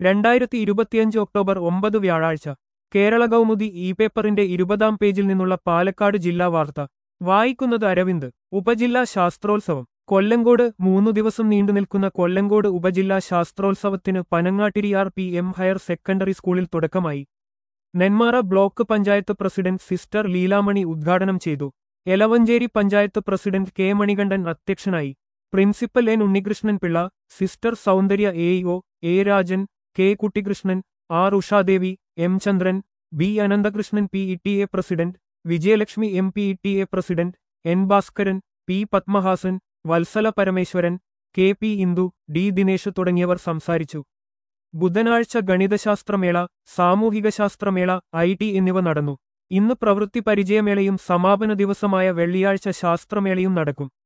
രണ്ടായിരത്തി ഇരുപത്തിയഞ്ച് ഒക്ടോബർ ഒമ്പത് വ്യാഴാഴ്ച കേരള കൗമുദി ഇ പേപ്പറിന്റെ ഇരുപതാം പേജിൽ നിന്നുള്ള പാലക്കാട് ജില്ലാ വാർത്ത വായിക്കുന്നത് അരവിന്ദ് ഉപജില്ലാ ശാസ്ത്രോത്സവം കൊല്ലങ്കോട് മൂന്നു ദിവസം നീണ്ടുനിൽക്കുന്ന കൊല്ലങ്കോട് ഉപജില്ലാ ശാസ്ത്രോത്സവത്തിന് Panangattiri R P M higher secondary സ്കൂളിൽ തുടക്കമായി Nenmara block panchayat president sister Leelamani ഉദ്ഘാടനം ചെയ്തു എലവഞ്ചേരി പഞ്ചായത്ത് പ്രസിഡന്റ് കെ മണികണ്ഠൻ അധ്യക്ഷനായി principal N Unnikrishnan Pillai sister Soundarya A O A Rajan K Kuttikrishnan R Ushadevi M Chandran B Ananthakrishnan P E T A president Vijayalakshmi M P E T A president N Bhaskaran P Padmahasan Vatsala Parameswaran K P Indu D Dinesh തുടങ്ങിയവർ സംസാരിച്ചു ബുധനാഴ്ച ഗണിതശാസ്ത്രമേള സാമൂഹികശാസ്ത്രമേള I T എന്നിവ നടന്നു ഇന്ന് പ്രവൃത്തി പരിചയമേളയും സമാപന ദിവസമായ വെള്ളിയാഴ്ച ശാസ്ത്രമേളയും നടക്കും